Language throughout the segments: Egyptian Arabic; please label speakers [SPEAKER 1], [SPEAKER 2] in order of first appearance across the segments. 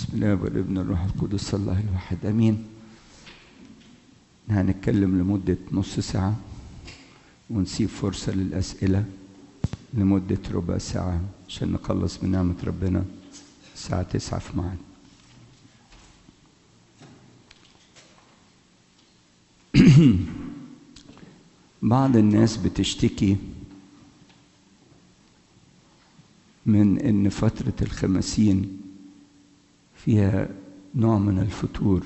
[SPEAKER 1] بسم الله والابن الروح القدس الله الواحد امين هنتكلم لمدة نص ساعة ونسيب فرصة للأسئلة لمدة ربع ساعة عشان نخلص من نعمة ربنا الساعة تسعة في ميعاد بعض الناس بتشتكي من ان فترة الخمسين فيها نوع من الفتور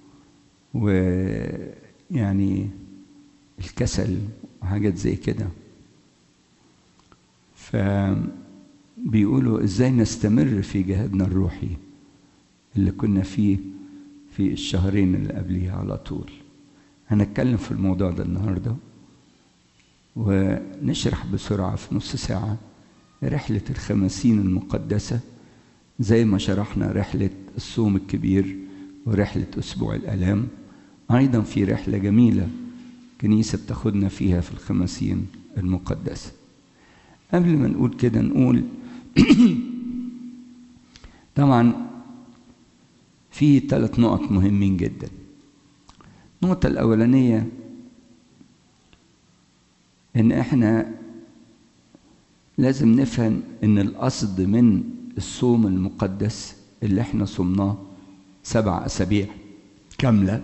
[SPEAKER 1] ويعني الكسل وحاجات زي كده فبيقولوا ازاي نستمر في جهادنا الروحي اللي كنا فيه في الشهرين اللي قبليه على طول هنتكلم في الموضوع ده النهارده ونشرح بسرعة في نص ساعة رحلة الخمسين المقدسة زي ما شرحنا رحلة الصوم الكبير ورحلة أسبوع الآلام أيضا في رحلة جميلة كنيسة بتاخدنا فيها في الخمسين المقدسة قبل ما نقول كده نقول طبعا في ثلاث نقط مهمين جدا النقطة الأولانية إن إحنا لازم نفهم إن القصد من الصوم المقدس اللي إحنا صمناه سبع أسابيع كاملة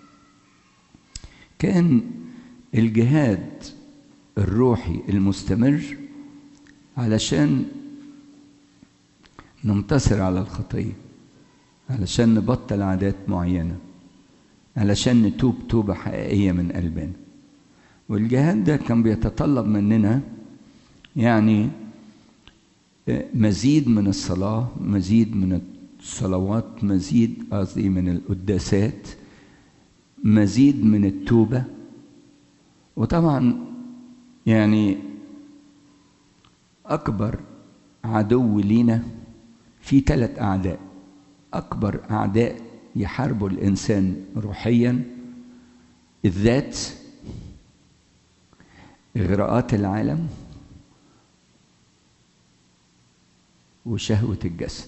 [SPEAKER 1] كان الجهاد الروحي المستمر علشان ننتصر على الخطية علشان نبطل عادات معينة علشان نتوب توبة حقيقية من قلبنا والجهاد ده كان بيتطلب مننا يعني مزيد من الصلاة مزيد من الصلوات مزيد قصدي من القداسات مزيد من التوبة وطبعا يعني أكبر عدو لينا في ثلاث أعداء أكبر أعداء يحاربوا الإنسان روحيا الذات إغراءات العالم وشهوة الجسد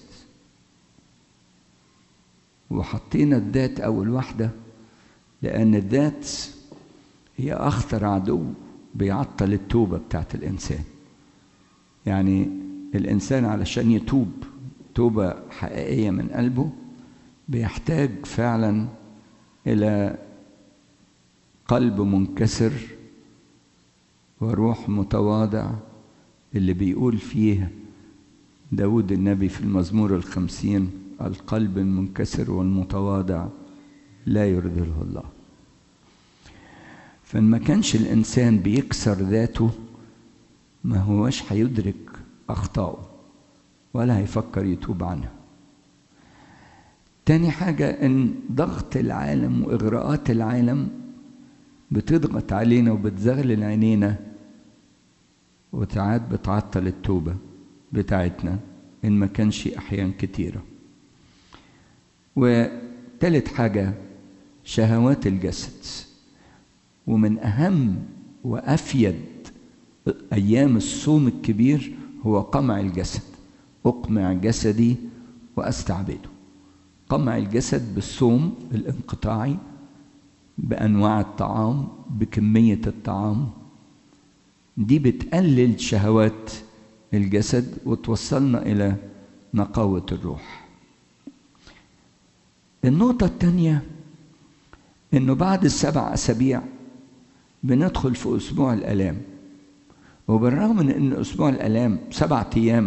[SPEAKER 1] وحطينا الذات أول واحدة لأن الذات هي أخطر عدو بيعطل التوبة بتاعت الإنسان يعني الإنسان علشان يتوب توبة حقيقية من قلبه بيحتاج فعلا إلى قلب منكسر وروح متواضع اللي بيقول فيه داود النبي في المزمور الخمسين القلب المنكسر والمتواضع لا يرضيه الله فما كانش الإنسان بيكسر ذاته ما هوش هيدرك أخطائه ولا هيفكر يتوب عنها تاني حاجة إن ضغط العالم وإغراءات العالم بتضغط علينا وبتزغلل عينينا وساعات بتعطل التوبة بتاعتنا إن ما كانش أحيان كتيرة وتالت حاجة شهوات الجسد ومن أهم وأفيد أيام الصوم الكبير هو قمع الجسد أقمع جسدي وأستعبده قمع الجسد بالصوم الانقطاعي بأنواع الطعام بكمية الطعام دي بتقلل شهوات الجسد وتوصلنا إلى نقاوة الروح النقطة الثانية إنه بعد السبع أسابيع بندخل في أسبوع الآلام وبالرغم من إن أسبوع الآلام سبعة أيام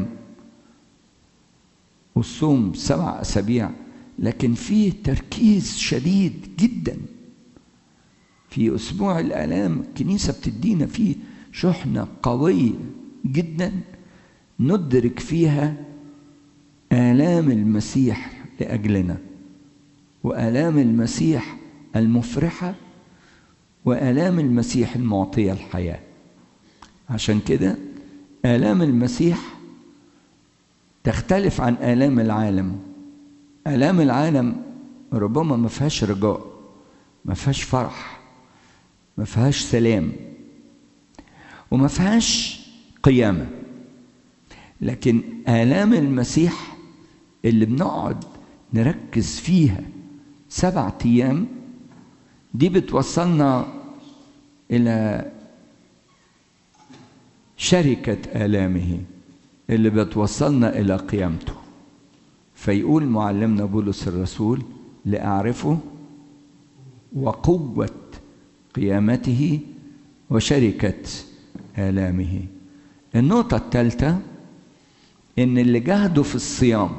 [SPEAKER 1] والصوم سبع أسابيع لكن فيه تركيز شديد جدا في أسبوع الآلام الكنيسة بتدينا فيه شحنة قوية جدا ندرك فيها آلام المسيح لأجلنا وآلام المسيح المفرحة وآلام المسيح المعطية الحياة عشان كده آلام المسيح تختلف عن آلام العالم آلام العالم ربما ما فيهاش رجاء ما فيهاش فرح ما فيهاش سلام وما فيهاش قيامة لكن آلام المسيح اللي بنقعد نركز فيها سبعة أيام دي بتوصلنا إلى شركة آلامه اللي بتوصلنا إلى قيامته فيقول معلمنا بولس الرسول لأعرفه وقوة قيامته وشركة آلامه النقطة الثالثة إن اللي جهدوا في الصيام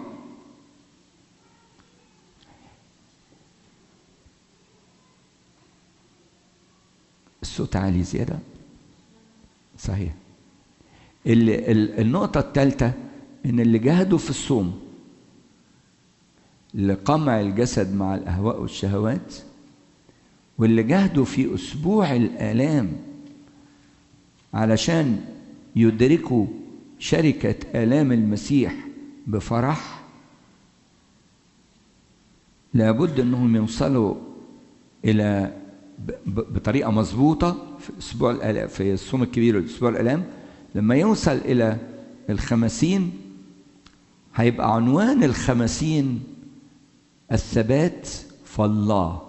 [SPEAKER 1] الصوت عالي زيادة صحيح اللي النقطة الثالثة إن اللي جهدوا في الصوم لقمع الجسد مع الأهواء والشهوات واللي جهدوا في أسبوع الآلام علشان يدركوا شركة آلام المسيح بفرح لابد أنهم يوصلوا إلى بطريقة مظبوطة في أسبوع الآلام في الصوم الكبير والأسبوع الآلام لما يوصل إلى الخمسين هيبقى عنوان الخمسين الثبات في الله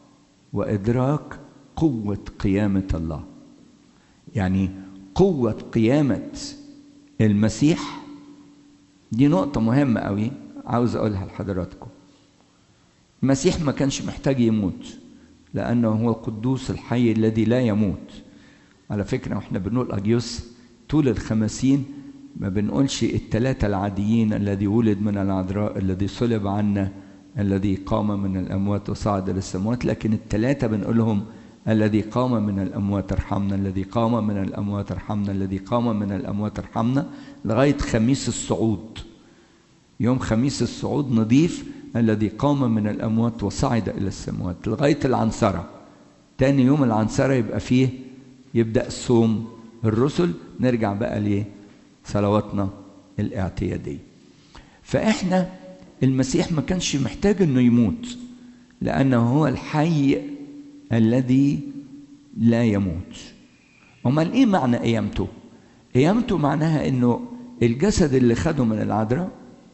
[SPEAKER 1] وإدراك قوة قيامة الله يعني قوة قيامة المسيح دي نقطة مهمة قوي عاوز أقولها لحضراتكم المسيح ما كانش محتاج يموت لأنه هو القدوس الحي الذي لا يموت على فكرة واحنا بنقول أجيوس طول الخمسين ما بنقولش الثلاثة العاديين الذي ولد من العذراء الذي صلب عنا الذي قام من الأموات وصعد للسماوات لكن الثلاثة بنقولهم الذي قام من الأموات ارحمنا الذي قام من الأموات ارحمنا الذي قام من الأموات ارحمنا لغاية خميس الصعود يوم خميس الصعود نضيف الذي قام من الأموات وصعد إلى السماوات لغاية العنصرة تاني يوم العنصرة يبقى فيه يبدأ صوم الرسل نرجع بقى ليه صلواتنا الاعتيادية فإحنا المسيح ما كانش محتاج انه يموت لانه هو الحي الذي لا يموت امال ايه معنى قيامته قيامته معناها انه الجسد اللي خده من العذراء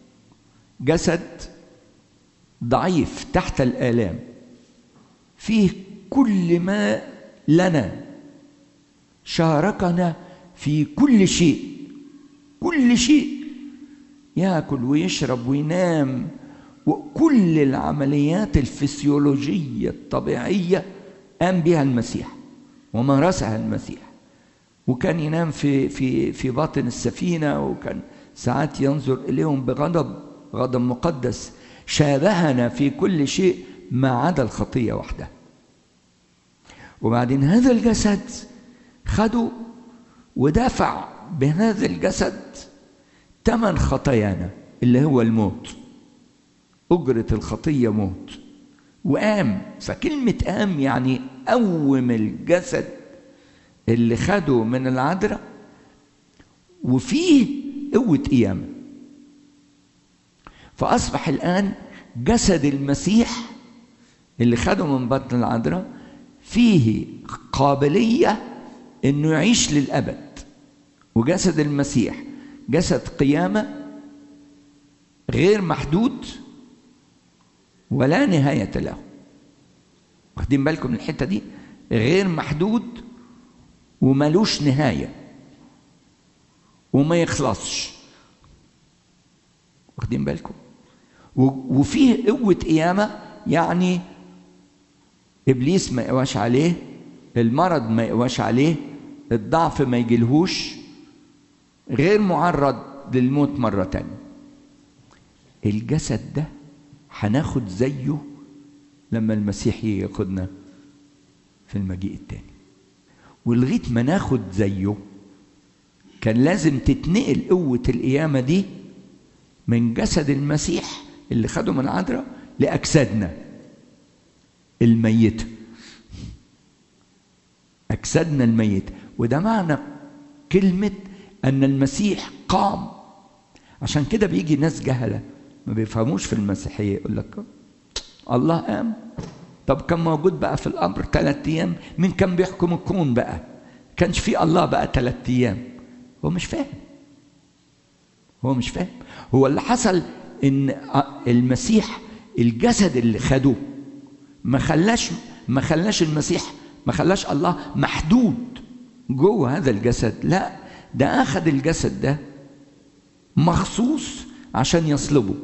[SPEAKER 1] جسد ضعيف تحت الالام فيه كل ما لنا شاركنا في كل شيء كل شيء ياكل ويشرب وينام وكل العمليات الفسيولوجيه الطبيعيه قام بها المسيح ومارسها المسيح وكان ينام في في في باطن السفينه وكان ساعات ينظر اليهم بغضب غضب مقدس شابهنا في كل شيء ما عدا الخطيه وحدها وبعدين هذا الجسد خده ودافع بهذا الجسد ثمن خطايانا اللي هو الموت أجرة الخطية موت وقام فكلمة قام يعني قوم الجسد اللي خده من العذراء وفيه قوة قيامة فأصبح الآن جسد المسيح اللي خده من بطن العذراء فيه قابلية إنه يعيش للأبد وجسد المسيح جسد قيامة غير محدود ولا نهاية له واخدين بالكم من الحتة دي غير محدود وملوش نهاية وما يخلصش واخدين بالكم وفيه قوة قيامة يعني إبليس ما يقواش عليه المرض ما يقواش عليه الضعف ما يجيلهوش غير معرض للموت مرة تانية الجسد ده هناخد زيه لما المسيح ياخدنا في المجيء التاني ولغاية ما ناخد زيه كان لازم تتنقل قوة القيامة دي من جسد المسيح اللي خده من عذراء لأجسادنا الميتة أجسادنا الميتة وده معنى كلمة أن المسيح قام عشان كده بيجي ناس جهلة ما بيفهموش في المسيحية يقول لك الله قام طب كان موجود بقى في الأمر ثلاث أيام مين كان بيحكم الكون بقى كانش في الله بقى ثلاث أيام هو مش فاهم هو مش فاهم هو اللي حصل ان المسيح الجسد اللي خده ما خلاش ما خلاش المسيح ما خلاش الله محدود جوه هذا الجسد لا ده اخذ الجسد ده مخصوص عشان يصلبه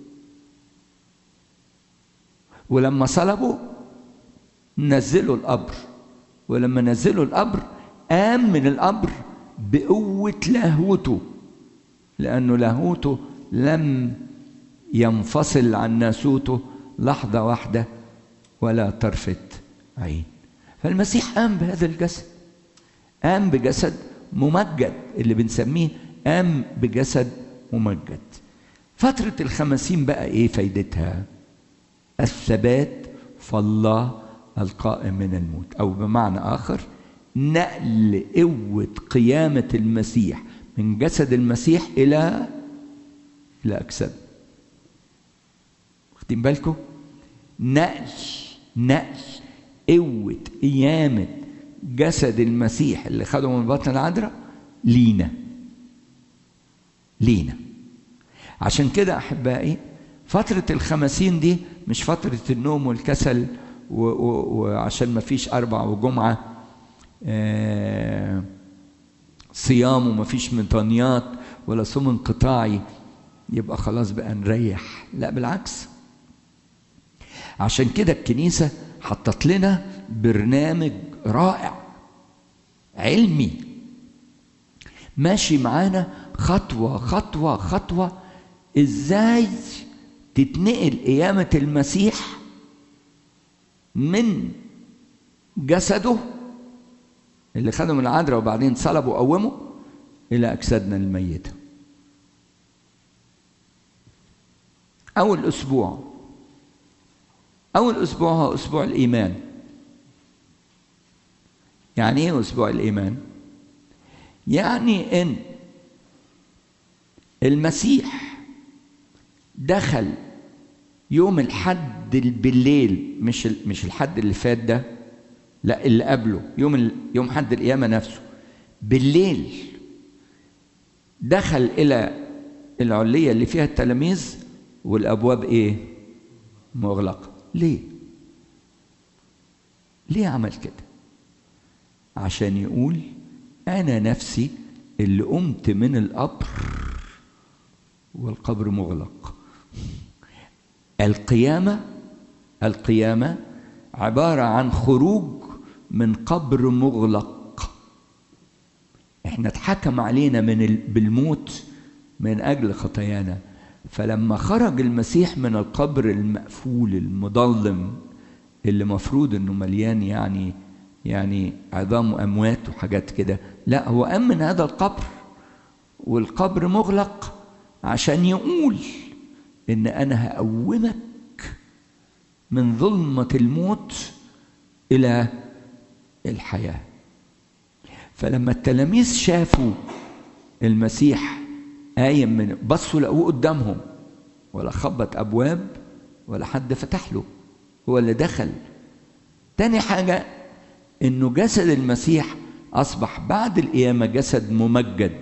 [SPEAKER 1] ولما صلبه نزلوا القبر ولما نزلوا القبر قام من القبر بقوة لاهوته لأنه لاهوته لم ينفصل عن ناسوته لحظة واحدة ولا طرفة عين فالمسيح قام بهذا الجسد قام بجسد ممجد اللي بنسميه قام بجسد ممجد فترة الخمسين بقى ايه فايدتها الثبات فالله القائم من الموت او بمعنى اخر نقل قوة قيامة المسيح من جسد المسيح إلى إلى أجساد واخدين بالكم؟ نقل نقل قوة قيامة جسد المسيح اللي خده من بطن العذراء لينا لينا عشان كده أحبائي فترة الخمسين دي مش فترة النوم والكسل وعشان ما فيش أربع وجمعة آه صيام وما فيش مطانيات ولا صوم انقطاعي يبقى خلاص بقى نريح لا بالعكس عشان كده الكنيسة حطت لنا برنامج رائع علمي ماشي معانا خطوة خطوة خطوة ازاي تتنقل قيامة المسيح من جسده اللي خده من العذراء وبعدين صلب وقومه إلى أجسادنا الميتة أول أسبوع أول أسبوع هو أسبوع الإيمان يعني إيه أسبوع الإيمان؟ يعني إن المسيح دخل يوم الحد بالليل مش مش الحد اللي فات ده لا اللي قبله يوم يوم حد القيامه نفسه بالليل دخل الى العليه اللي فيها التلاميذ والابواب ايه مغلقه ليه ليه عمل كده عشان يقول انا نفسي اللي قمت من القبر والقبر مغلق القيامه القيامه عباره عن خروج من قبر مغلق احنا اتحكم علينا من ال... بالموت من اجل خطايانا فلما خرج المسيح من القبر المقفول المظلم اللي مفروض انه مليان يعني يعني عظام واموات وحاجات كده لا هو قام من هذا القبر والقبر مغلق عشان يقول ان انا هقومك من ظلمه الموت الى الحياه فلما التلاميذ شافوا المسيح قايم من بصوا لقوه قدامهم ولا خبط ابواب ولا حد فتح له هو اللي دخل تاني حاجه انه جسد المسيح اصبح بعد القيامه جسد ممجد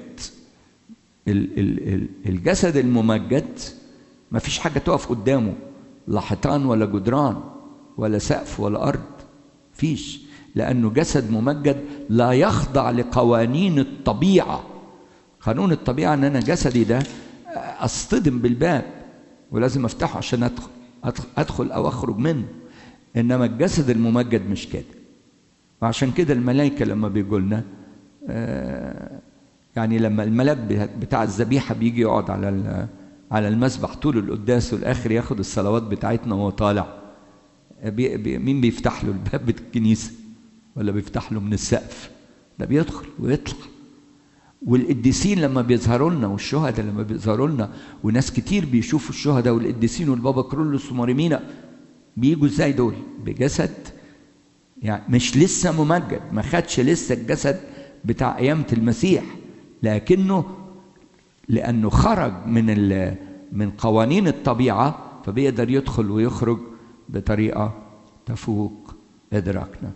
[SPEAKER 1] الجسد الممجد ما فيش حاجه تقف قدامه لا حيطان ولا جدران ولا سقف ولا ارض فيش لانه جسد ممجد لا يخضع لقوانين الطبيعه قانون الطبيعه ان انا جسدي ده اصطدم بالباب ولازم افتحه عشان ادخل ادخل او اخرج منه انما الجسد الممجد مش كده وعشان كده الملائكه لما بيجوا لنا يعني لما الملاك بتاع الذبيحه بيجي يقعد على على المسبح طول القداس والاخر ياخد الصلوات بتاعتنا وهو طالع بي بي مين بيفتح له الباب الكنيسه ولا بيفتح له من السقف ده بيدخل ويطلع والقديسين لما بيظهروا لنا والشهداء لما بيظهروا لنا وناس كتير بيشوفوا الشهداء والقديسين والبابا كرولوس وماريمينا بيجوا ازاي دول بجسد يعني مش لسه ممجد ما خدش لسه الجسد بتاع قيامة المسيح لكنه لأنه خرج من من قوانين الطبيعة فبيقدر يدخل ويخرج بطريقة تفوق إدراكنا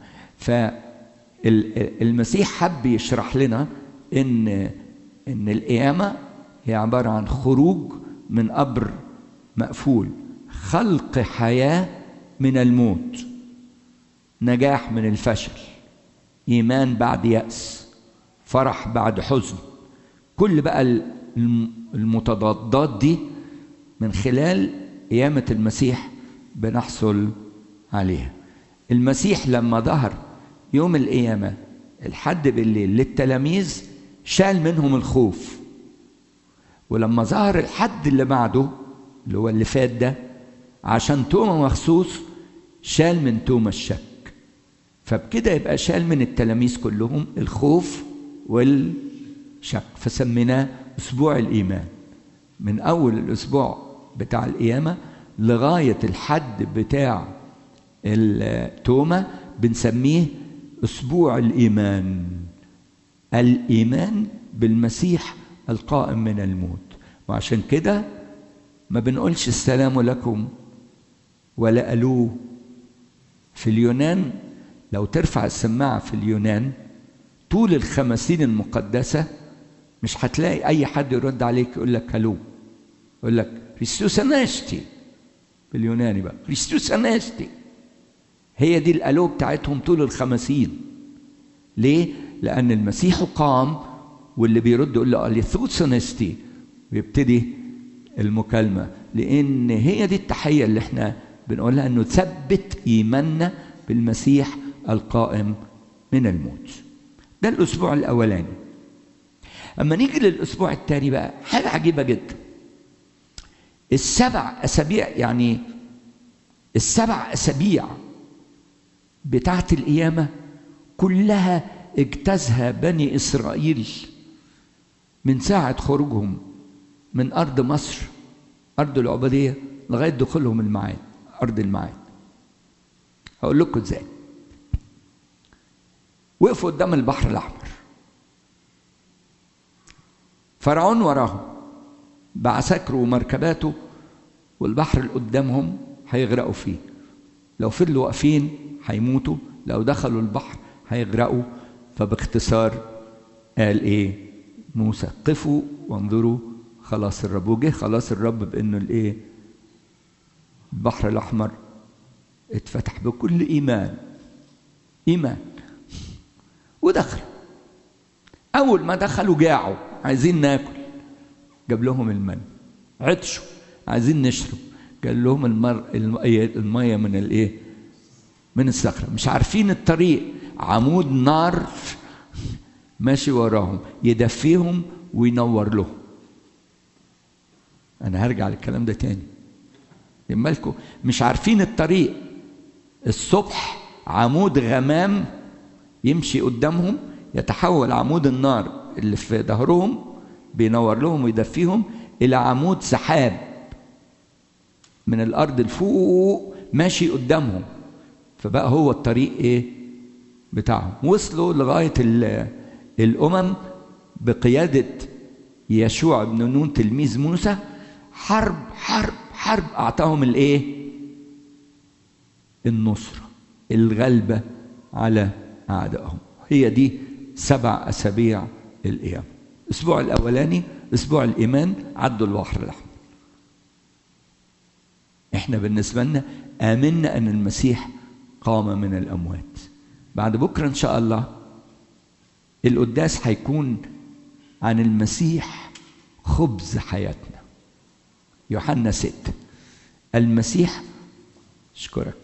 [SPEAKER 1] فالمسيح حب يشرح لنا إن إن القيامة هي عبارة عن خروج من قبر مقفول خلق حياة من الموت نجاح من الفشل إيمان بعد يأس فرح بعد حزن كل بقى المتضادات دي من خلال قيامة المسيح بنحصل عليها المسيح لما ظهر يوم القيامة الحد بالليل للتلاميذ شال منهم الخوف ولما ظهر الحد اللي بعده اللي هو اللي فات ده عشان توما مخصوص شال من توما الشك فبكده يبقى شال من التلاميذ كلهم الخوف والشك فسميناه اسبوع الايمان من اول الاسبوع بتاع القيامه لغايه الحد بتاع التومه بنسميه اسبوع الايمان الايمان بالمسيح القائم من الموت وعشان كده ما بنقولش السلام لكم ولا ألوه في اليونان لو ترفع السماعة في اليونان طول الخمسين المقدسة مش هتلاقي أي حد يرد عليك يقول لك هلو يقول لك كريستوس أناشتي باليوناني بقى كريستوس أناشتي هي دي الألو بتاعتهم طول الخمسين ليه؟ لأن المسيح قام واللي بيرد يقول له أليثوس أناشتي ويبتدي المكالمة لأن هي دي التحية اللي احنا بنقولها أنه ثبت إيماننا بالمسيح القائم من الموت ده الأسبوع الأولاني أما نيجي للأسبوع الثاني بقى حاجة عجيبة جدا السبع أسابيع يعني السبع أسابيع بتاعت القيامة كلها اجتازها بني إسرائيل من ساعة خروجهم من أرض مصر أرض العبودية لغاية دخولهم المعاد أرض المعاد هقول لكم إزاي وقفوا قدام البحر الأحمر فرعون وراهم بعساكره ومركباته والبحر اللي قدامهم هيغرقوا فيه لو فضلوا واقفين هيموتوا لو دخلوا البحر هيغرقوا فباختصار قال ايه موسى قفوا وانظروا خلاص الرب وجه خلاص الرب بانه الايه البحر الاحمر اتفتح بكل ايمان ايمان ودخل اول ما دخلوا جاعوا عايزين ناكل جاب لهم المن عطشوا عايزين نشرب قال لهم المر الميه من الايه من الصخره مش عارفين الطريق عمود نار ماشي وراهم يدفيهم وينور لهم انا هرجع للكلام ده تاني مالكم مش عارفين الطريق الصبح عمود غمام يمشي قدامهم يتحول عمود النار اللي في ظهرهم بينور لهم ويدفيهم الى عمود سحاب من الارض لفوق ماشي قدامهم فبقى هو الطريق ايه بتاعهم وصلوا لغايه الامم بقياده يشوع بن نون تلميذ موسى حرب حرب حرب اعطاهم الايه النصره الغلبه على اعدائهم هي دي سبع اسابيع القيامه الاسبوع الاولاني اسبوع الايمان عدوا البحر الاحمر احنا بالنسبه لنا امنا ان المسيح قام من الاموات بعد بكره ان شاء الله القداس هيكون عن المسيح خبز حياتنا يوحنا ستة المسيح اشكرك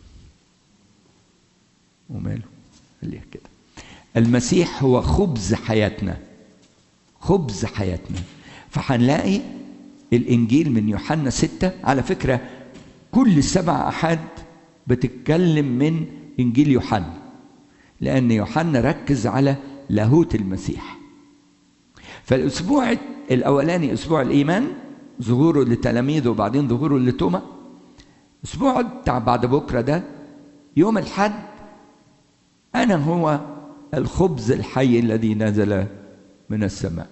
[SPEAKER 1] وماله خليها كده المسيح هو خبز حياتنا خبز حياتنا فهنلاقي الانجيل من يوحنا ستة على فكرة كل سبع احاد بتتكلم من انجيل يوحنا لان يوحنا ركز على لاهوت المسيح فالاسبوع الاولاني اسبوع الايمان ظهوره لتلاميذه وبعدين ظهوره لتوما الاسبوع بتاع بعد بكره ده يوم الحد انا هو الخبز الحي الذي نزل من السماء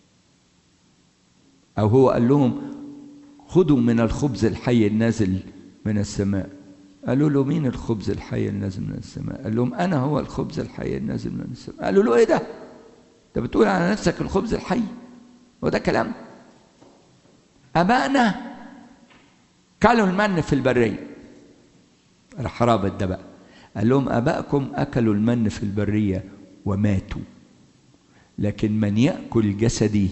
[SPEAKER 1] او هو قال لهم خذوا من الخبز الحي النازل من السماء قالوا له مين الخبز الحي النازل من السماء قال لهم انا هو الخبز الحي النازل من السماء قالوا له ايه ده انت بتقول على نفسك الخبز الحي هو ده كلام ابائنا كلوا المن في البرية راح رابط ده بقى قال لهم أبائكم أكلوا المن في البرية وماتوا لكن من يأكل جسدي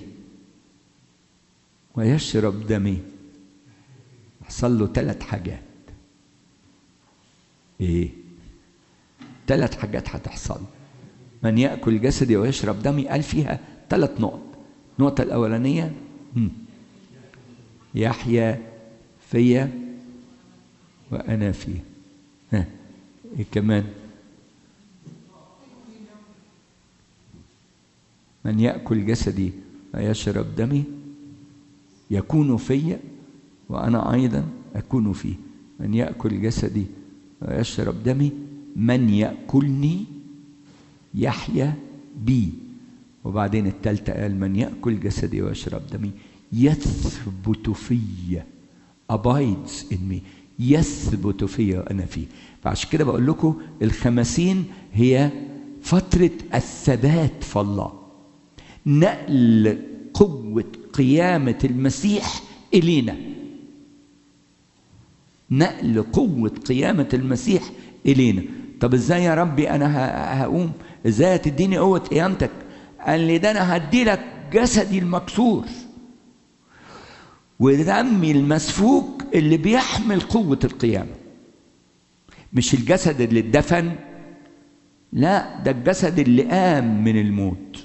[SPEAKER 1] ويشرب دمي حصل له ثلاث حاجات ايه ثلاث حاجات هتحصل من يأكل جسدي ويشرب دمي قال فيها ثلاث نقط النقطة الأولانية يحيا فيا وأنا فيه ها إيه كمان من يأكل جسدي ويشرب دمي يكون في وأنا أيضا أكون فيه من يأكل جسدي ويشرب دمي من يأكلني يحيا بي وبعدين التالتة قال من يأكل جسدي ويشرب دمي يثبت في abides in me يثبت في وأنا فيه فعشان كده بقول لكم الخمسين هي فترة الثبات في الله نقل قوة قيامة المسيح إلينا نقل قوة قيامة المسيح إلينا طب ازاي يا ربي أنا هقوم ازاي هتديني قوة قيامتك قال لي ده أنا هدي لك جسدي المكسور ودمي المسفوك اللي بيحمل قوة القيامة مش الجسد اللي اتدفن لا ده الجسد اللي قام من الموت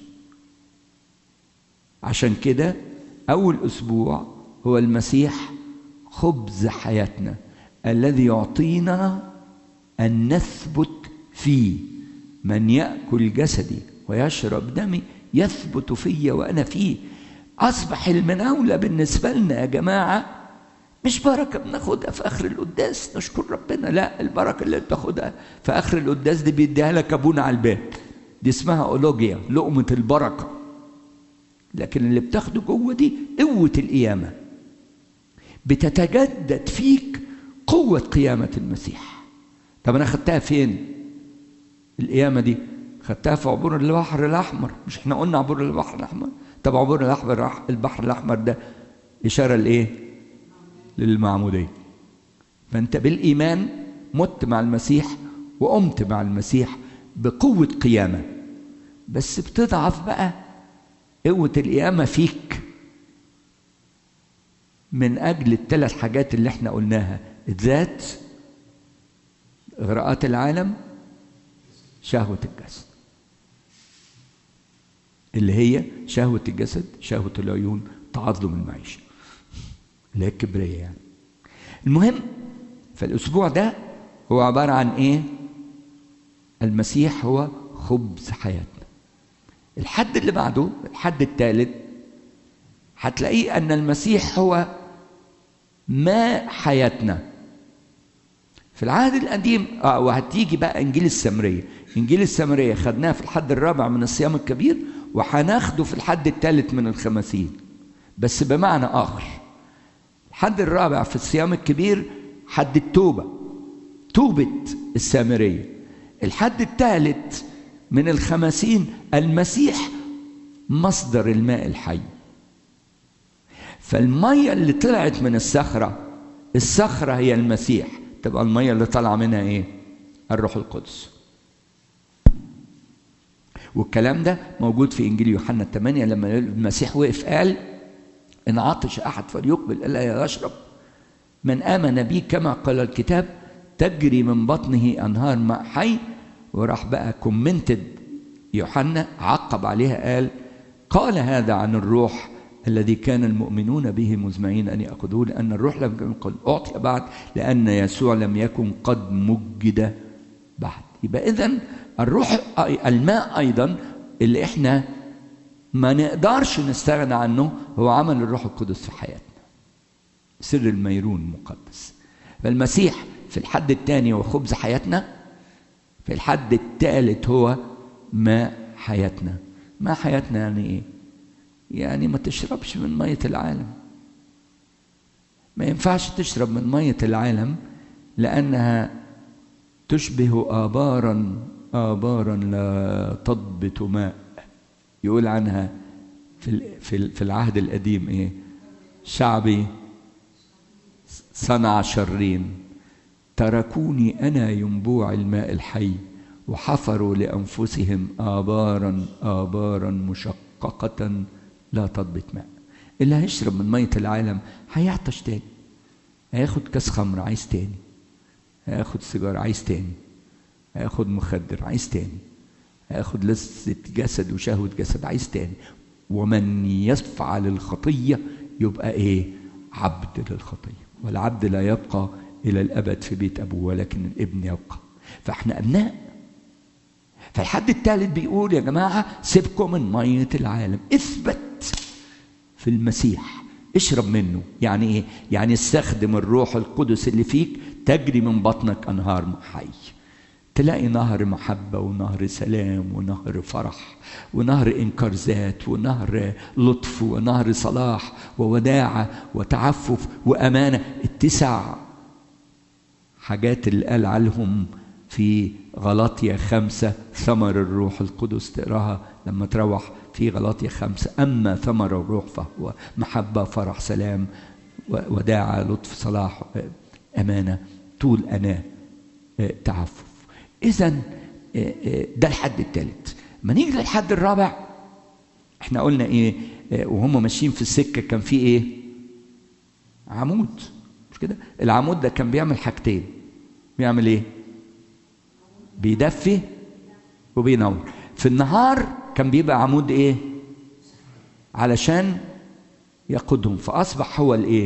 [SPEAKER 1] عشان كده أول أسبوع هو المسيح خبز حياتنا الذي يعطينا أن نثبت فيه من يأكل جسدي ويشرب دمي يثبت في وأنا فيه أصبح المناولة بالنسبة لنا يا جماعة مش بركة بناخدها في آخر القداس نشكر ربنا لا البركة اللي بتاخدها في آخر القداس دي بيديها لك أبونا على الباب دي اسمها أولوجيا لقمة البركة لكن اللي بتاخده جوه دي قوة القيامة بتتجدد فيك قوة قيامة المسيح طب أنا خدتها فين؟ القيامة دي خدتها في عبور البحر الأحمر مش احنا قلنا عبور البحر الأحمر طب عبور الأحمر البحر الأحمر ده إشارة لإيه؟ للمعمودية فأنت بالإيمان مت مع المسيح وقمت مع المسيح بقوة قيامة بس بتضعف بقى قوة القيامة فيك من أجل الثلاث حاجات اللي احنا قلناها الذات إغراءات العالم شهوة الجسد اللي هي شهوة الجسد شهوة العيون تعظم المعيشة اللي هي الكبرية يعني المهم فالأسبوع ده هو عبارة عن إيه؟ المسيح هو خبز حياتنا الحد اللي بعده الحد الثالث هتلاقيه أن المسيح هو ماء حياتنا في العهد القديم اه وهتيجي بقى انجيل السامريه انجيل السامريه خدناه في الحد الرابع من الصيام الكبير وهناخده في الحد الثالث من الخمسين بس بمعنى اخر الحد الرابع في الصيام الكبير حد التوبه توبه السامريه الحد الثالث من الخمسين المسيح مصدر الماء الحي فالميه اللي طلعت من الصخره الصخره هي المسيح تبقى الميه اللي طالعه منها ايه الروح القدس والكلام ده موجود في انجيل يوحنا 8 لما المسيح وقف قال ان عطش احد فليقبل الا يشرب من امن بي كما قال الكتاب تجري من بطنه انهار ماء حي وراح بقى كومنتد يوحنا عقب عليها قال قال هذا عن الروح الذي كان المؤمنون به مزمعين ان ياخذوه لان الروح لم يكن قد اعطي بعد لان يسوع لم يكن قد مجد بعد يبقى اذا الروح الماء ايضا اللي احنا ما نقدرش نستغنى عنه هو عمل الروح القدس في حياتنا سر الميرون المقدس فالمسيح في الحد الثاني هو خبز حياتنا في الحد الثالث هو ماء حياتنا ماء حياتنا يعني ايه يعني ما تشربش من مية العالم ما ينفعش تشرب من مية العالم لأنها تشبه آبارا آبارا لا تضبط ماء يقول عنها في في في العهد القديم ايه شعبي صنع شرين تركوني انا ينبوع الماء الحي وحفروا لانفسهم ابارا ابارا مشققه لا تضبط ماء اللي هيشرب من ميه العالم هيعطش تاني هياخد كاس خمر عايز تاني هياخد سيجاره عايز تاني هياخد مخدر عايز تاني هياخد لذة جسد وشهوة جسد عايز تاني ومن يفعل الخطية يبقى ايه عبد للخطية والعبد لا يبقى إلى الأبد في بيت أبوه ولكن الابن يبقى فاحنا أبناء فالحد الثالث بيقول يا جماعة سيبكم من مية العالم اثبت في المسيح اشرب منه يعني ايه يعني استخدم الروح القدس اللي فيك تجري من بطنك انهار حي تلاقي نهر محبه ونهر سلام ونهر فرح ونهر انكار ذات ونهر لطف ونهر صلاح ووداعه وتعفف وامانه التسع حاجات اللي قال عنهم في غلاطيا خمسة ثمر الروح القدس تقراها لما تروح في غلاطيا خمسة أما ثمر الروح فهو محبة فرح سلام وداعة لطف صلاح أمانة طول أنا تعفف إذا ده الحد الثالث ما نيجي للحد الرابع احنا قلنا ايه وهم ماشيين في السكة كان في ايه عمود مش كده العمود ده كان بيعمل حاجتين بيعمل ايه بيدفي وبينور في النهار كان بيبقى عمود ايه علشان يقودهم فاصبح هو الايه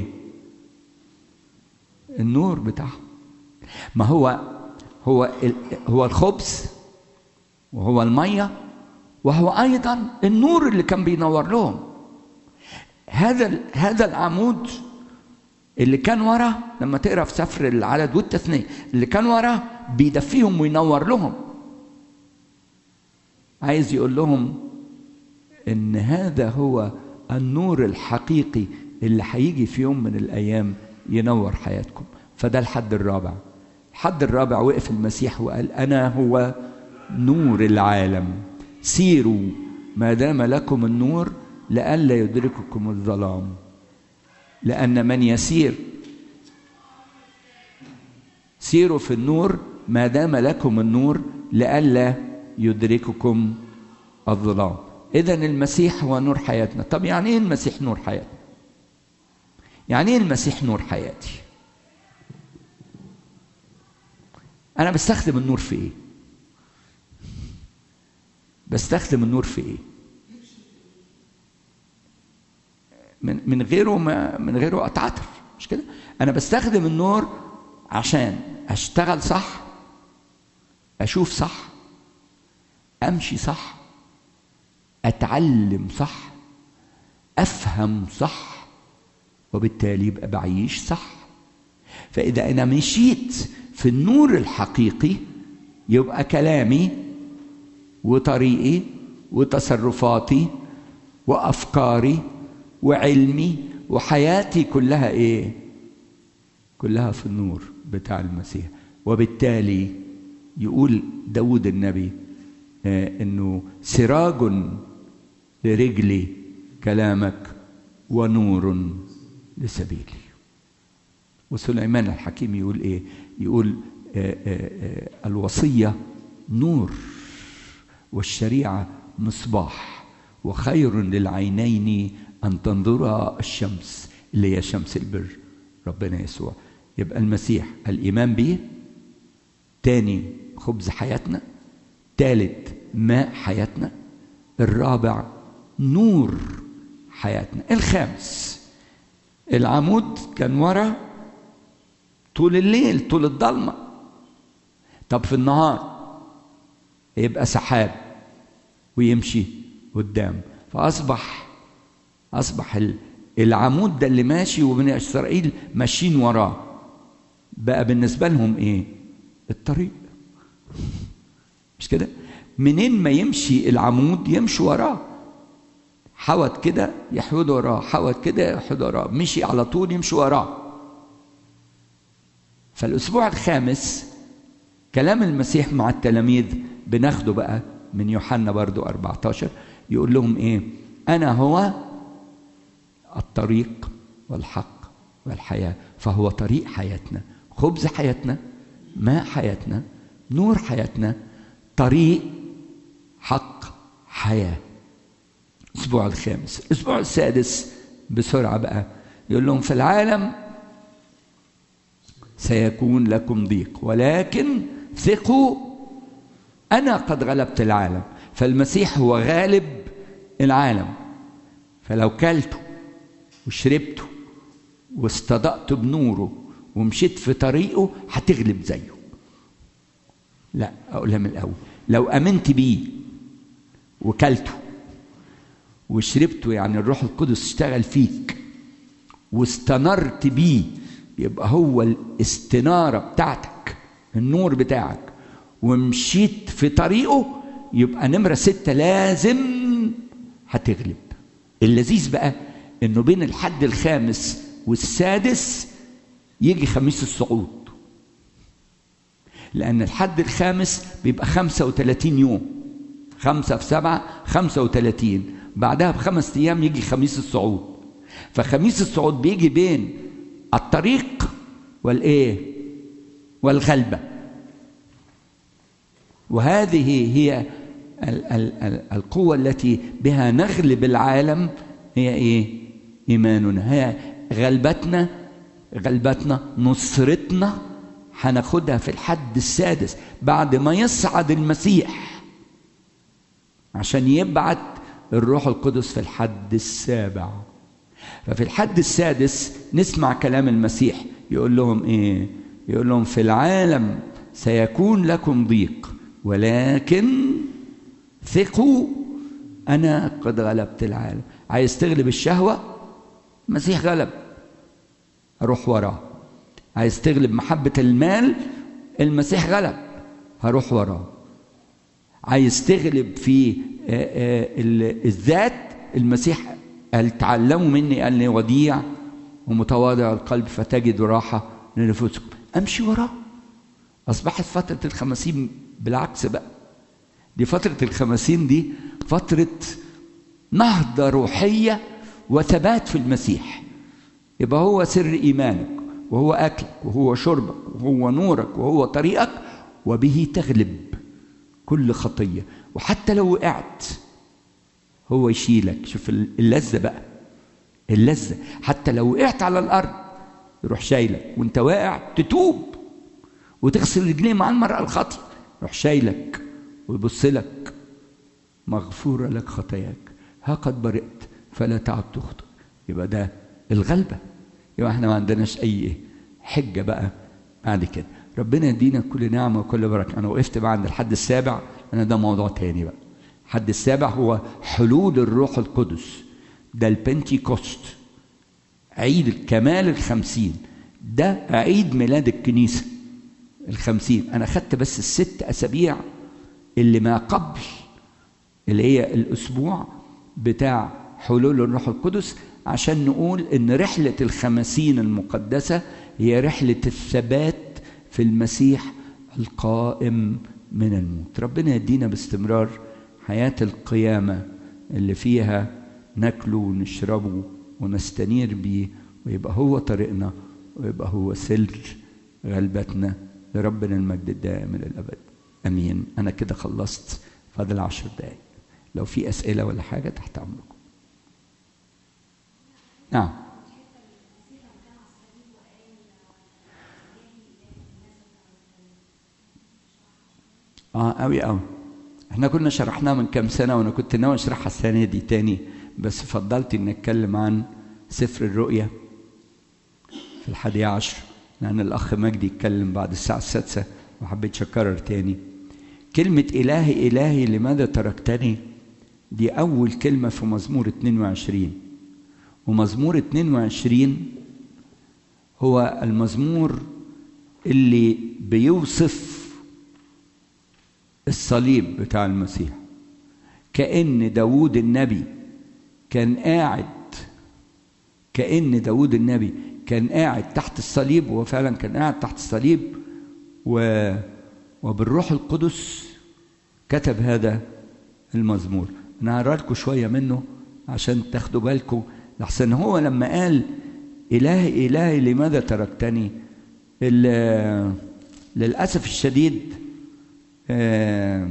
[SPEAKER 1] النور بتاعهم ما هو هو هو الخبز وهو الميه وهو ايضا النور اللي كان بينور لهم هذا هذا العمود اللي كان ورا لما تقرا في سفر العدد والتثنيه اللي كان ورا بيدفيهم وينور لهم عايز يقول لهم ان هذا هو النور الحقيقي اللي هيجي في يوم من الايام ينور حياتكم فده الحد الرابع الحد الرابع وقف المسيح وقال انا هو نور العالم سيروا ما دام لكم النور لئلا يدرككم الظلام لأن من يسير سيروا في النور ما دام لكم النور لئلا يدرككم الظلام إذا المسيح هو نور حياتنا طب يعني إيه المسيح نور حياتنا يعني إيه المسيح نور حياتي أنا بستخدم النور في إيه بستخدم النور في إيه من من غيره ما من غيره اتعتر مش كده انا بستخدم النور عشان اشتغل صح اشوف صح امشي صح اتعلم صح افهم صح وبالتالي يبقى بعيش صح فاذا انا مشيت في النور الحقيقي يبقى كلامي وطريقي وتصرفاتي وافكاري وعلمي وحياتي كلها ايه كلها في النور بتاع المسيح وبالتالي يقول داود النبي آه انه سراج لرجلي كلامك ونور لسبيلي وسليمان الحكيم يقول ايه يقول آه آه الوصيه نور والشريعه مصباح وخير للعينين أن تنظر الشمس اللي هي شمس البر ربنا يسوع يبقى المسيح الإيمان به تاني خبز حياتنا تالت ماء حياتنا الرابع نور حياتنا الخامس العمود كان ورا طول الليل طول الضلمة طب في النهار يبقى سحاب ويمشي قدام فأصبح أصبح العمود ده اللي ماشي وبني إسرائيل ماشيين وراه بقى بالنسبة لهم إيه؟ الطريق مش كده؟ منين ما يمشي العمود يمشوا وراه حوت كده يحود وراه حوت كده يحود وراه مشي على طول يمشي وراه فالأسبوع الخامس كلام المسيح مع التلاميذ بناخده بقى من يوحنا برضو 14 يقول لهم ايه انا هو الطريق والحق والحياة فهو طريق حياتنا خبز حياتنا ماء حياتنا نور حياتنا طريق حق حياة الأسبوع الخامس الأسبوع السادس بسرعة بقى يقول لهم في العالم سيكون لكم ضيق ولكن ثقوا أنا قد غلبت العالم فالمسيح هو غالب العالم فلو كلته وشربته واستضأت بنوره ومشيت في طريقه هتغلب زيه لا أقولها من الأول لو أمنت بيه وكلته وشربته يعني الروح القدس اشتغل فيك واستنرت بيه يبقى هو الاستنارة بتاعتك النور بتاعك ومشيت في طريقه يبقى نمرة ستة لازم هتغلب اللذيذ بقى انه بين الحد الخامس والسادس يجي خميس الصعود لأن الحد الخامس بيبقى خمسة وثلاثين يوم خمسة في سبعة خمسة وثلاثين بعدها بخمس أيام يجي خميس الصعود فخميس الصعود بيجي بين الطريق والإيه والغلبة وهذه هي ال ال ال القوة التي بها نغلب العالم هي إيه إيماننا هي غلبتنا غلبتنا نصرتنا هناخدها في الحد السادس بعد ما يصعد المسيح عشان يبعت الروح القدس في الحد السابع ففي الحد السادس نسمع كلام المسيح يقول لهم ايه يقول لهم في العالم سيكون لكم ضيق ولكن ثقوا انا قد غلبت العالم عايز تغلب الشهوه المسيح غلب اروح وراه عايز تغلب محبة المال المسيح غلب هروح وراه عايز تغلب في الذات المسيح قال تعلموا مني قال وديع ومتواضع القلب فتجدوا راحة لنفوسكم أمشي وراه أصبحت فترة الخمسين بالعكس بقى دي فترة الخمسين دي فترة نهضة روحية وثبات في المسيح يبقى هو سر إيمانك وهو أكلك وهو شربك وهو نورك وهو طريقك وبه تغلب كل خطية وحتى لو وقعت هو يشيلك شوف اللذة بقى اللذة حتى لو وقعت على الأرض يروح شايلك وانت واقع تتوب وتغسل رجليه مع المرأة الخطية يروح شايلك ويبص لك مغفورة لك خطاياك ها قد برئت فلا تعد تخطئ يبقى ده الغلبة يبقى احنا ما عندناش أي حجة بقى بعد كده ربنا يدينا كل نعمة وكل بركة أنا وقفت بقى عند الحد السابع أنا ده موضوع تاني بقى الحد السابع هو حلول الروح القدس ده البنتيكوست عيد الكمال الخمسين ده عيد ميلاد الكنيسة الخمسين أنا خدت بس الست أسابيع اللي ما قبل اللي هي الأسبوع بتاع حلول الروح القدس عشان نقول إن رحلة الخمسين المقدسة هي رحلة الثبات في المسيح القائم من الموت ربنا يدينا باستمرار حياة القيامة اللي فيها ناكله ونشربه ونستنير بيه ويبقى هو طريقنا ويبقى هو سر غلبتنا لربنا المجد الدائم الى الابد امين انا كده خلصت فاضل عشر دقايق لو في اسئله ولا حاجه تحت امركم نعم اه قوي قوي احنا كنا شرحناها من كام سنه وانا كنت ناوي اشرحها السنه دي تاني بس فضلت اني اتكلم عن سفر الرؤيا في الحادي عشر لان الاخ مجدي اتكلم بعد الساعه السادسه وحبيت اكرر تاني كلمة إلهي إلهي لماذا تركتني دي أول كلمة في مزمور 22 ومزمور 22 هو المزمور اللي بيوصف الصليب بتاع المسيح كأن داوود النبي كان قاعد كأن داوود النبي كان قاعد تحت الصليب وهو فعلا كان قاعد تحت الصليب و وبالروح القدس كتب هذا المزمور انا هقرا لكم شويه منه عشان تاخدوا بالكم لحسن هو لما قال إلهي إلهي لماذا تركتني للأسف الشديد اه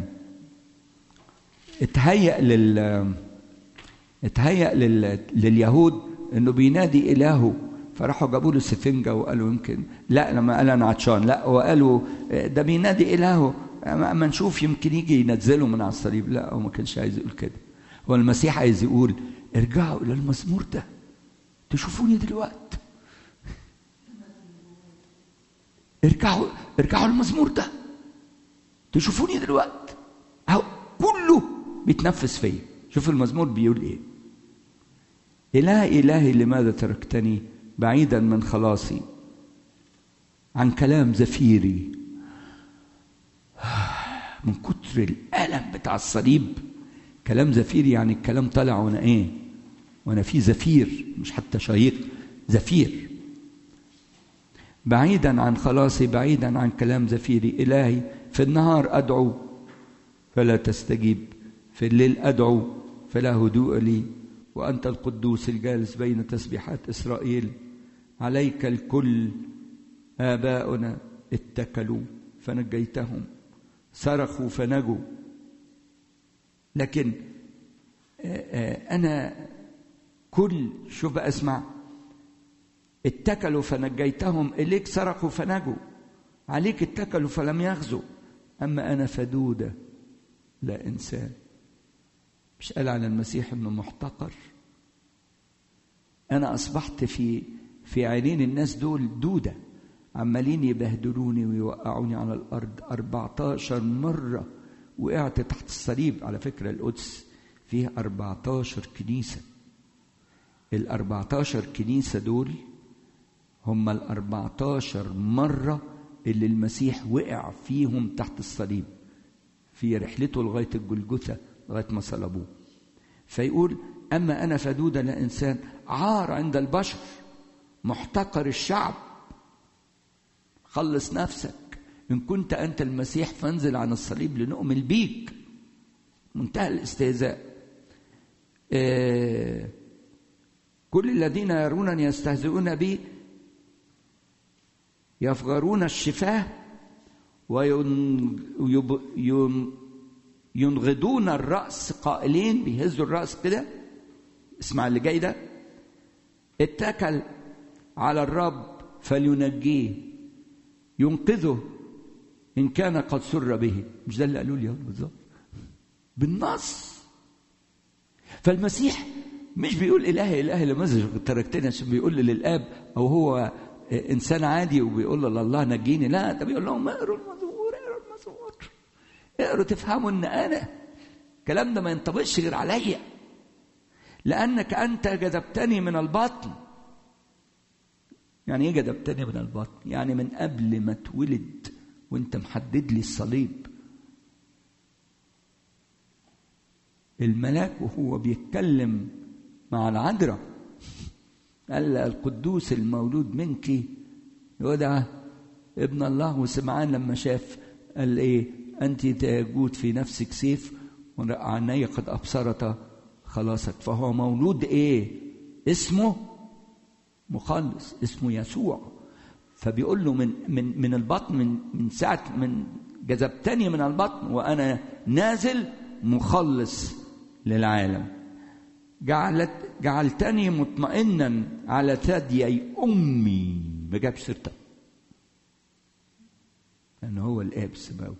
[SPEAKER 1] اتهيأ لل اتهيأ لل... لليهود انه بينادي الهه فراحوا جابوا له سفنجه وقالوا يمكن لا لما قال انا عطشان لا وقالوا ده بينادي الهه اما نشوف يمكن يجي ينزله من على الصليب لا هو ما كانش عايز يقول كده هو المسيح عايز يقول ارجعوا الى المزمور ده تشوفوني دلوقتي ارجعوا ارجعوا المزمور ده تشوفوني دلوقتي اهو كله بيتنفس فيا شوف المزمور بيقول ايه إله إلهي لماذا تركتني بعيدا من خلاصي عن كلام زفيري من كتر الألم بتاع الصليب كلام زفيري يعني الكلام طالع وانا ايه وانا في زفير مش حتى شهيق زفير بعيدا عن خلاصي بعيدا عن كلام زفيري إلهي في النهار أدعو فلا تستجيب في الليل أدعو فلا هدوء لي وأنت القدوس الجالس بين تسبيحات إسرائيل عليك الكل آباؤنا اتكلوا فنجيتهم صرخوا فنجوا لكن أنا كل شوف بقى اسمع اتكلوا فنجيتهم إليك صرخوا فنجوا عليك اتكلوا فلم يغزوا أما أنا فدودة لا إنسان مش قال على المسيح انه محتقر انا اصبحت في في عينين الناس دول دوده عمالين يبهدلوني ويوقعوني على الارض 14 مره وقعت تحت الصليب على فكره القدس فيها 14 كنيسه ال 14 كنيسه دول هم ال 14 مره اللي المسيح وقع فيهم تحت الصليب في رحلته لغايه الجلجثه لغايه ما صلبوه فيقول اما انا فدودا لا انسان عار عند البشر محتقر الشعب خلص نفسك ان كنت انت المسيح فانزل عن الصليب لنؤمن بيك منتهى الاستهزاء آه كل الذين يرونني يستهزئون بي يفغرون الشفاه وين ينغضون الرأس قائلين بيهزوا الرأس كده اسمع اللي جاي ده اتكل على الرب فلينجيه ينقذه إن كان قد سر به مش ده اللي قالوا لي بالظبط بالنص فالمسيح مش بيقول إلهي إلهي لماذا تركتني عشان بيقول للآب أو هو إنسان عادي وبيقول له الله نجيني لا ده بيقول لهم اقروا المزمور اقروا المزمور اقروا تفهموا ان انا الكلام ده ما ينطبقش غير عليا لانك انت جذبتني من البطن يعني ايه جذبتني من البطن يعني من قبل ما اتولد وانت محدد لي الصليب الملاك وهو بيتكلم مع العذراء قال القدوس المولود منك يدعى ابن الله وسمعان لما شاف قال ايه انت تجود في نفسك سيف وعيني قد ابصرت خلاصك فهو مولود ايه اسمه مخلص اسمه يسوع فبيقول له من من من البطن من من ساعه من جذبتني من البطن وانا نازل مخلص للعالم جعلت جعلتني مطمئنا على ثديي امي ما جابش سيرتها لأنه هو الآب السماوي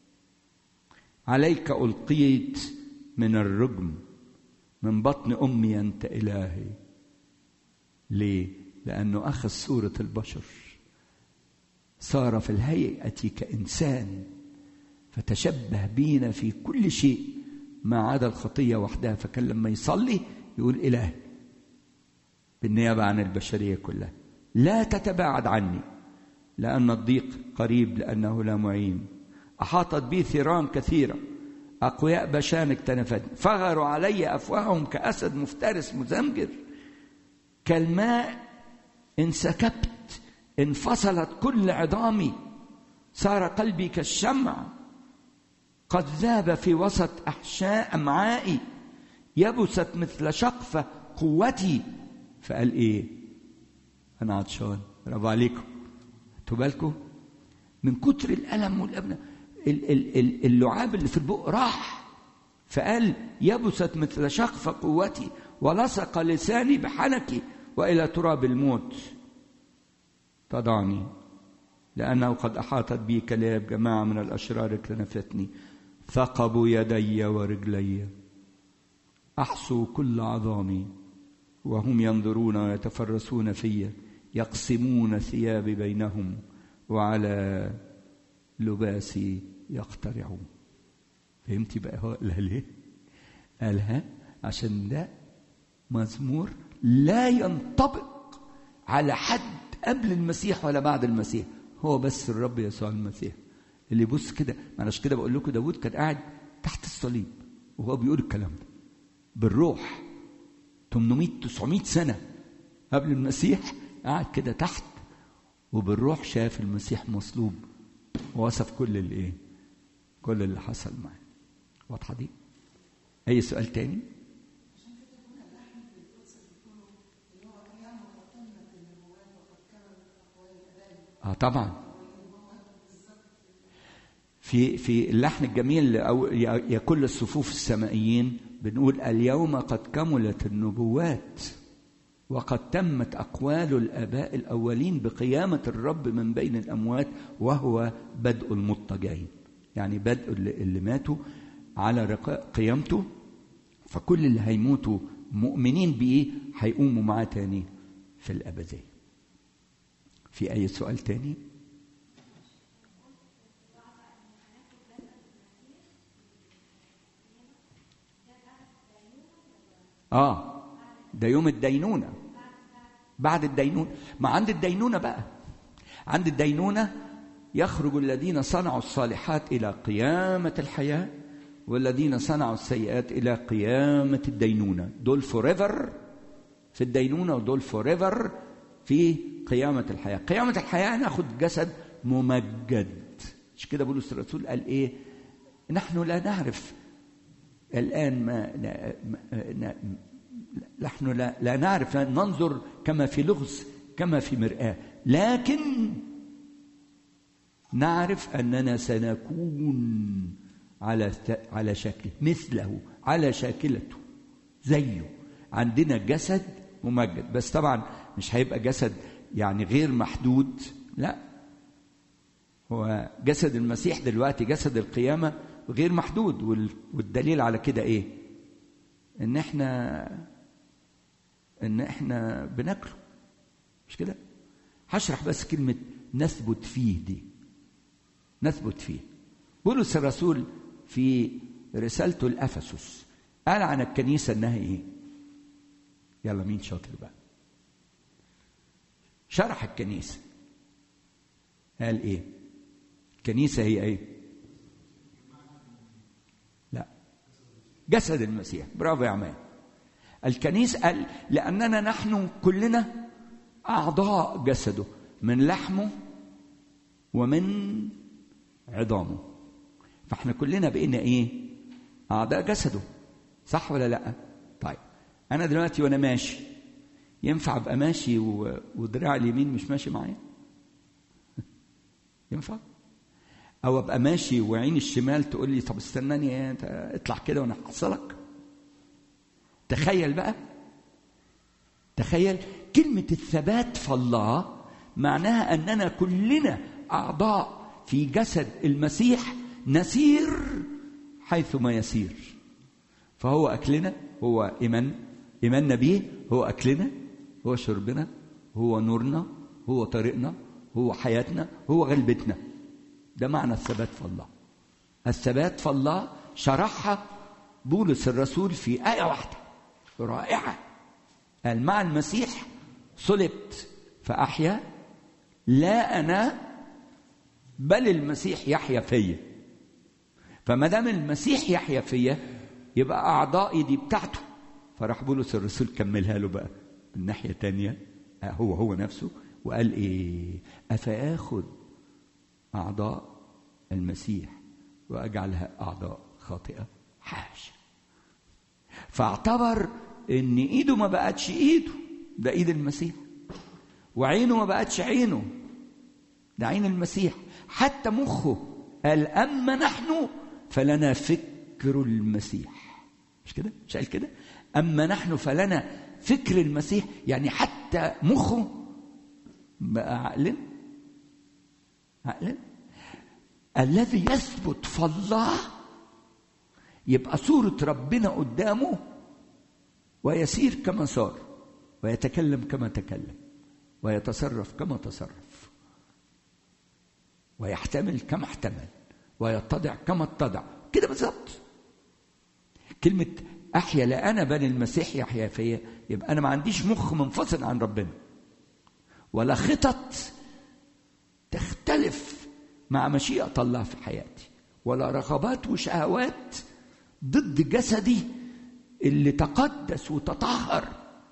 [SPEAKER 1] عليك ألقيت من الرجم من بطن أمي أنت إلهي ليه؟ لأنه أخذ صورة البشر صار في الهيئة كإنسان فتشبه بينا في كل شيء ما عدا الخطية وحدها فكان لما يصلي يقول إلهي بالنيابة عن البشرية كلها لا تتباعد عني لأن الضيق قريب لأنه لا معين أحاطت بي ثيران كثيرة أقوياء بشان اكتنفتني فغروا علي أفواههم كأسد مفترس مزمجر كالماء انسكبت انفصلت كل عظامي صار قلبي كالشمع قد ذاب في وسط أحشاء أمعائي يبست مثل شقفة قوتي فقال إيه انا عطشان برافو عليكم انتوا بالكم من كتر الالم والابنه اللعاب اللي في البق راح فقال يبست مثل شقف قوتي ولصق لساني بحنكي والى تراب الموت تضعني لانه قد احاطت بي كلاب جماعه من الاشرار كنفتني ثقبوا يدي ورجلي احصوا كل عظامي وهم ينظرون ويتفرسون في يقسمون ثيابي بينهم وعلى لباسي يقترعون فهمتي بقى هو قالها ليه قالها عشان ده مزمور لا ينطبق على حد قبل المسيح ولا بعد المسيح هو بس الرب يسوع المسيح اللي يبص كده معلش كده بقول لكم داود كان قاعد تحت الصليب وهو بيقول الكلام ده بالروح 800 900 سنه قبل المسيح قاعد كده تحت وبالروح شاف المسيح مصلوب ووصف كل الايه كل اللي حصل معاه واضحه دي اي سؤال تاني اه طبعا في في اللحن الجميل او يا كل الصفوف السمائيين بنقول اليوم قد كملت النبوات وقد تمت اقوال الاباء الاولين بقيامه الرب من بين الاموات وهو بدء المضطجعين يعني بدء اللي ماتوا على قيامته فكل اللي هيموتوا مؤمنين بيه هيقوموا معاه تاني في الابديه في اي سؤال تاني اه ده يوم الدينونة بعد الدينونة ما عند الدينونة بقى عند الدينونة يخرج الذين صنعوا الصالحات إلى قيامة الحياة والذين صنعوا السيئات إلى قيامة الدينونة دول فوريفر في الدينونة ودول فوريفر في قيامة الحياة قيامة الحياة ناخد جسد ممجد مش كده بولس الرسول قال إيه نحن لا نعرف الآن ما, ما نحن لا, لا نعرف ننظر كما في لغز كما في مرآة لكن نعرف أننا سنكون على على شكله مثله على شاكلته زيه عندنا جسد ممجد بس طبعا مش هيبقى جسد يعني غير محدود لا هو جسد المسيح دلوقتي جسد القيامة غير محدود والدليل على كده ايه ان احنا ان احنا بناكله مش كده هشرح بس كلمة نثبت فيه دي نثبت فيه بولس الرسول في رسالته لأفسس قال عن الكنيسة انها ايه يلا مين شاطر بقى شرح الكنيسة قال ايه الكنيسة هي ايه لا جسد المسيح برافو يا عماد الكنيسة قال لأننا نحن كلنا أعضاء جسده من لحمه ومن عظامه فاحنا كلنا بقينا ايه أعضاء جسده صح ولا لا طيب أنا دلوقتي وأنا ماشي ينفع أبقى ماشي ودراع اليمين مش ماشي معايا ينفع أو أبقى ماشي وعين الشمال تقول لي طب استناني ايه اطلع كده وأنا أحصلك تخيل بقى تخيل كلمة الثبات في الله معناها أننا كلنا أعضاء في جسد المسيح نسير حيثما يسير فهو أكلنا هو إيمان إيماننا به هو أكلنا هو شربنا هو نورنا هو طريقنا هو حياتنا هو غلبتنا ده معنى الثبات في الله الثبات في الله شرحها بولس الرسول في آية واحدة رائعة قال مع المسيح صلبت فأحيا لا أنا بل المسيح يحيا فيا فما دام المسيح يحيا فيا يبقى أعضائي دي بتاعته فراح بولس الرسول كملها له بقى من ناحية تانية هو هو نفسه وقال إيه أفآخذ أعضاء المسيح وأجعلها أعضاء خاطئة حاشا فاعتبر ان ايده ما بقتش ايده ده ايد المسيح وعينه ما بقتش عينه ده عين المسيح حتى مخه قال أما نحن فلنا فكر المسيح مش كده مش قال كده أما نحن فلنا فكر المسيح يعني حتى مخه بقى عقل عقل الذي يثبت في الله يبقى صورة ربنا قدامه ويسير كما صار ويتكلم كما تكلم ويتصرف كما تصرف ويحتمل كما احتمل ويتضع كما اتضع كده بالظبط كلمة أحيا لا أنا بل المسيح يحيا فيا يبقى أنا ما عنديش مخ منفصل عن ربنا ولا خطط تختلف مع مشيئة الله في حياتي ولا رغبات وشهوات ضد جسدي اللي تقدس وتطهر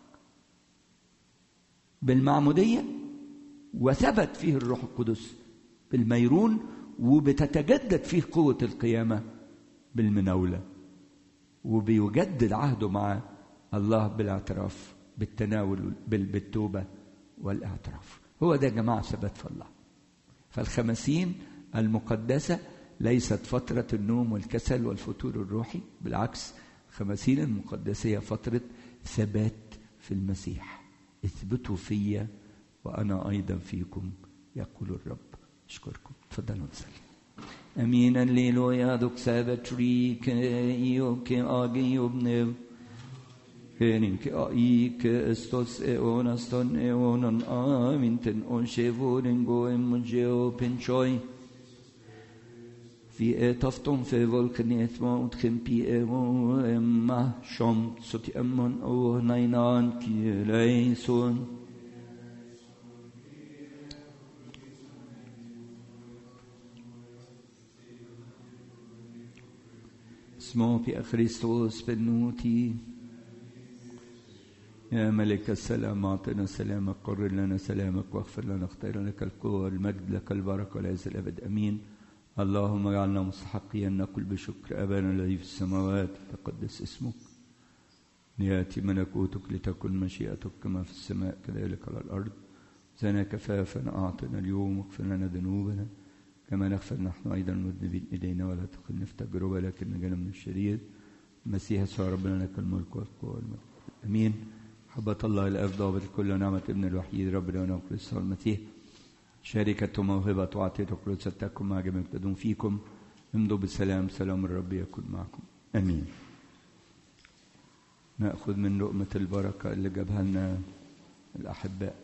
[SPEAKER 1] بالمعمودية وثبت فيه الروح القدس بالميرون وبتتجدد فيه قوة القيامة بالمناولة وبيجدد عهده مع الله بالاعتراف بالتناول بالتوبة والاعتراف هو ده يا جماعة ثبات في الله فالخمسين المقدسة ليست فترة النوم والكسل والفتور الروحي بالعكس الخمسين المقدسة هي فترة ثبات في المسيح اثبتوا فيا وأنا أيضا فيكم يقول الرب أشكركم تفضلوا نصلي Amin alleluia dok sabbat rik io che agi obnev Henin ke ai ke estos eon aston eonon amin ten on shevoren goem mujeo penchoi Vi etafton fe volknet ma ut kempi evo emma shom sot emmon o nainan ki leison اسمه في خريستوس بنوتي يا ملك السلام أعطنا سلامك قرر لنا سلامك واغفر لنا اختار لك القوة والمجد لك البركة والعز الأبد أمين اللهم اجعلنا مستحقين نقول بشكر أبانا الذي في السماوات تقدس اسمك ليأتي ملكوتك لتكن مشيئتك كما في السماء كذلك على الأرض زنا كفافا أعطنا اليوم واغفر لنا ذنوبنا كما نغفر نحن أيضا المذنبين إلينا ولا تدخلنا في تجربة لكن نجانا من الشرير المسيح يسوع ربنا لك الملك والقوة والمجد أمين حبة الله الأب ضابط الكل ونعمة ابن الوحيد ربنا ونعمة كريستوس المسيح شركة وموهبة وعطية وقدس تكن مع جميع يقتدون فيكم امضوا بالسلام سلام الرب يكون معكم امين ناخذ من لقمه البركه اللي جابها لنا الاحباء